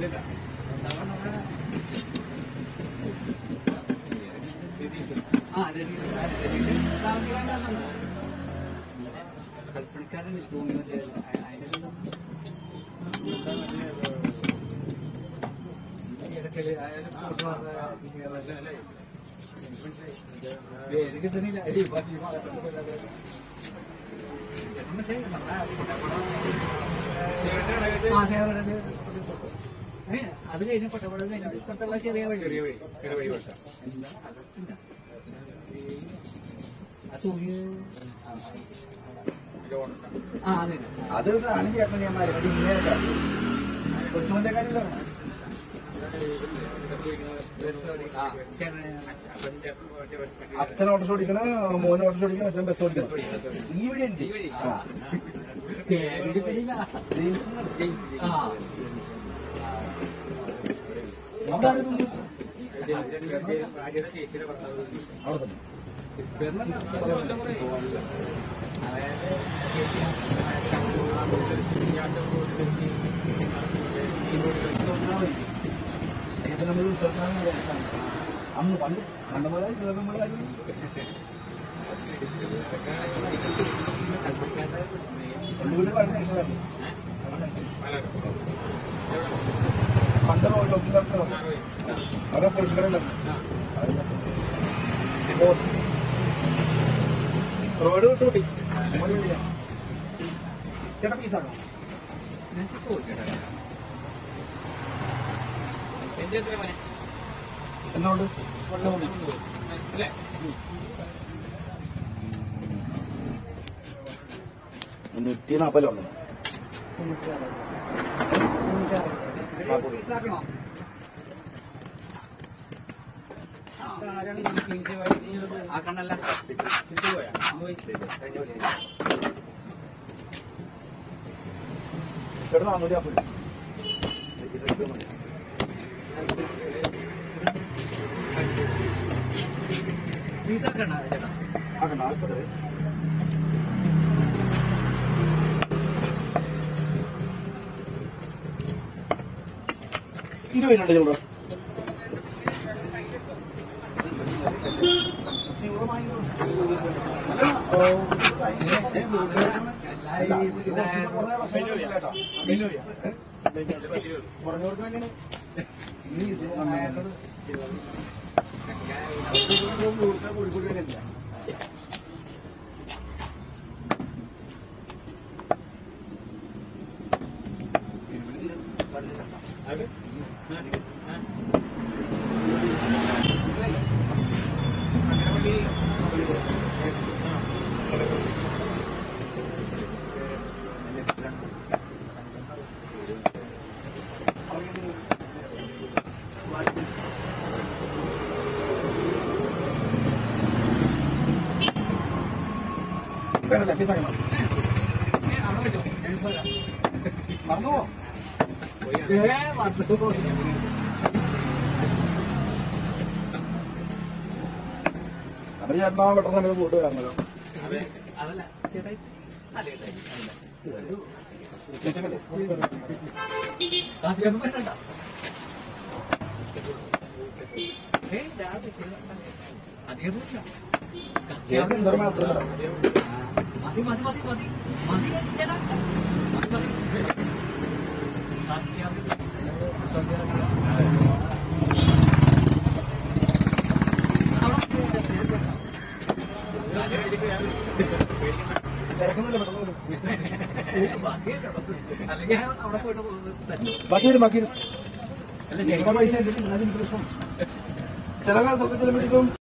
കൽപ്പണിക്കാരൻ തൂങ്ങി മറ്റേ അതിന്റെ ഇടയ്ക്കല് അയാൾ ഫോട്ടോ പേര് കിട്ടുന്നില്ല ഈ ബാക്കി ഭാഗത്തൊക്കെ മറ്റേ അത് കഴിഞ്ഞ പട്ടപ്പടം കഴിഞ്ഞ സ്ഥലത്തുള്ള ചെറിയ വഴി ചെറിയ വഴി ചെറിയ വഴി വെട്ടാം എന്താ അതല്ല ആ തൂങ്ങി ആ അതെ അത് ആണ് ചേട്ടന്മാര് അത് ഇങ്ങനെ കൊച്ചുമന്റെ കാര്യം ആ ചേട്ടൻ അച്ഛൻ ഓട്ടോ ഓടിക്കണ മോന് ഓട്ടോ ഓടിക്കണ അച്ഛൻ ബസ് ഓടിക്കണം ഈ വഴി ഉണ്ട് ആ. പേരിടിപ്പില്ല ആ അവിടെ ആരും ഇല്ല. ചേച്ചിയുടെ ഭർത്താവ് അവിടെ തന്നെ. ഇത് നമ്മൾ ഉത്തരത്താനം വിചാരിച്ചാണ്. അന്ന് പണ്ട് കണ്ടപോലെ നമ്മുടെ കാര്യം എന്റെ വീട് വളരെ ഇഷ്ടമാണ് പണ്ട് ഡോക്ടർ അവിടെ പോലീസുകാരുണ്ട് റോഡ് വിട്ടു കൂട്ടി ചേട്ടാ പീസാണോ എന്റെ എത്ര മോനെ എന്നോണ്ട് അല്ലേ നൂറ്റി നാപ്പതിലുണ്ട് ആ കണ്ണല്ല ചേട്ടാ നാന്നൂറ്റി നാപ്പത് ഫീസാക്കണ്ട ചേട്ടാ ആ നാൽപ്പത് ഇരുപതിനുണ്ട് ചേട്ടാ മറന്നുപോ അപ്പൊ ചേട്ടാ പെട്ടെന്ന് സമയത്ത് പോയിട്ട് വരാമല്ലോ അതല്ല ചേട്ടാ അല്ലേ ചേച്ചക്കല്ലേ അധികം വരണ്ട ഏയ് അധികം ചേട്ടൻ എന്തോരം വേണം അത്രയും തരാം. മതി മതി മതി മതി മതി ചേട്ടാ മതി മതി തിരക്കൊന്നുമില്ല, പെട്ടെന്ന് വരും. അല്ലെങ്കിൽ അവിടെ പോയിട്ട് തന്നെ ബാക്കി വരും ബാക്കി വരും ചേട്ടാ പൈസ ഉണ്ട് എന്നാലും പ്രശ്നം ചില കാലത്തൊക്കെ ചില